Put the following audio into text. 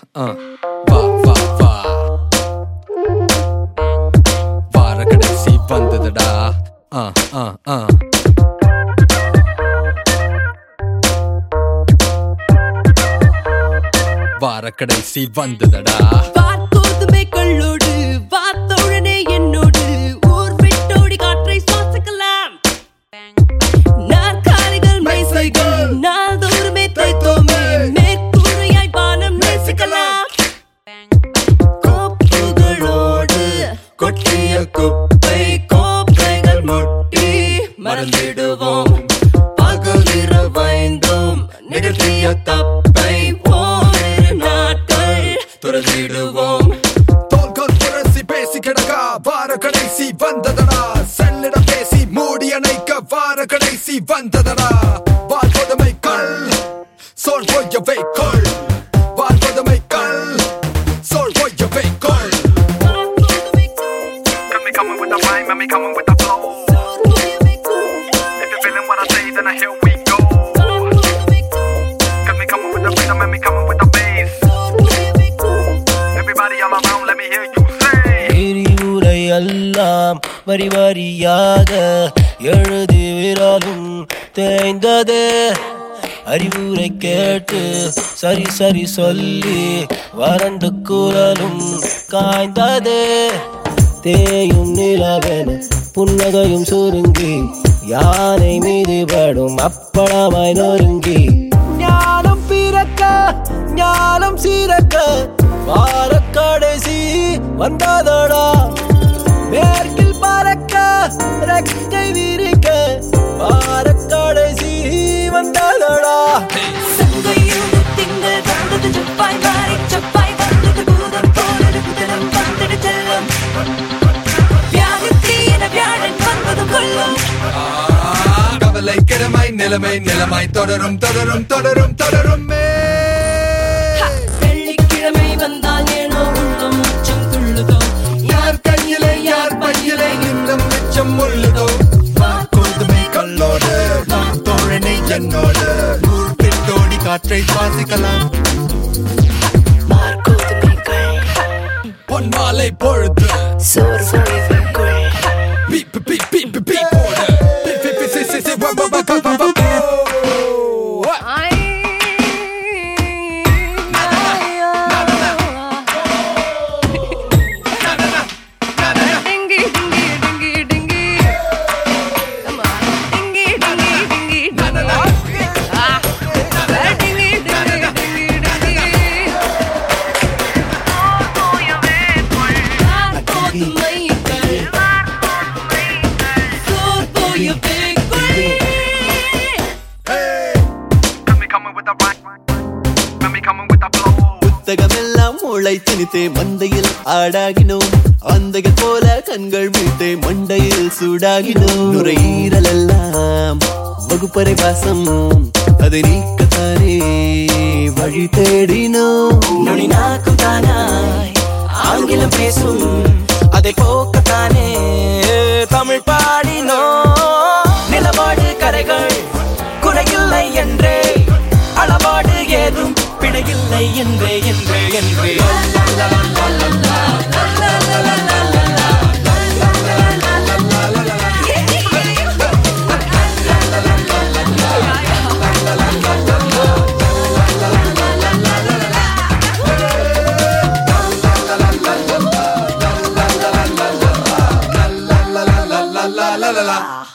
ஆ வா வா வா வார கடைசி வந்ததுடா ஆ ஆ ஆ வார கடைசி வந்ததுடா வார்த்தோதுமை கள்ளோடு வார்த்தோழனே என்னோடு ஊர் விட்டோடி காற்றை சுவாசிக்கலாம் நாற்காலிகள் மேசைகள் நாள்தோறுமே தைத்தோமே மேற்கூரையாய் வானம் நேசிக்கலாம் கோப்புகளோடு கொட்டிய குப்பை கோப்பைகள் முட்டி மறந்திடுவோம் பகலிரவைந்தும் நிகழ்த்திய தப்பை ஓரிரு நாட்கள் துறந்திடுவோம் தோல்கள் புரசி பேசி கிடக்கா வார கடைசி வந்ததடா செல்லிட பேசி மூடி அணைக்க வார கடைசி வந்ததடா வால் கொடுமை கல் சோல் பொய்யவை கொள் வால் கொடுமை கல் சோல் பொய்யவை கொள் Got me coming with the rhyme, got me coming with the flow. If you're feeling what I say, then here we go. Got me coming with the rhythm, got me coming with the bass. Everybody all around, let me hear you say. விரிவுரை எல்லாம் வரி வரியாக எழுதி விரலும் தேய்ந்தது அறிவுரை கேட்டு சரி சரி சொல்லி வறண்டு குரலும் காய்ந்தது தேயும் நிலவென புன்னகையும் சுருங்கி யானை மீது படும் அப்பளமாய் நொறுங்கி ஞானம் பிறக்க ஞானம் சீரக்க வார கடைசி வந்ததடா மேற்கில் பறக்க ரெக்கை விரிக்க வார கடைசி வந்ததடா சங்கையும் திங்கள் வந்தது செப்பாய் மாறி செப்பாய் வந்தது பூதம் போலது குதிரம் வந்தது செல்லும் வியாழத்தி என வியாழன் வந்தது கொல்லும் கவலை கிழமை நிலைமை நிலைமை தொடரும் தொடரும் தொடரும் தொடரும் வெள்ளிக்கிழமை வந்தால் ஏனோ உள்ளம் உச்சம் துள்ளுதோ யார் கையிலே யார் பையிலே இன்னும் மிச்சம் உள்ளதோ கோதுமை கல்லோடு தோழனை என்னோடு ஊர் பெற்றோடி காற்றை சுவாசிக்கலாம் பொன் மாலை பொழுது பி பி பி பி பி பி போடு பி பி பி சி சி சி வ வ வ க வ வ ஓ. Hey. Got me coming with the rhyme, got me coming with the flow. புத்தகமெல்லாம் முளை திணித்தே மந்தையில் ஆடாகினோம் அந்தைகள் போல கண்கள் வீழ்த்தே மண்டையில் சூடாகினோம் நுரையீரல் எல்லாம் வகுப்பறை வாசம் அதை நீக்கத்தானே வழி தேடினோம் நுனி நாக்கும் தானாய் ஆங்கிலம் பேசும் அதை போக்கத்தானே தமிழ் பாடினோ நிலவாடு கரைகள் குறையில்லை என்றே அளவாடு ஏதும் பிழையில்லை என்றே என்றே என்றே la la la la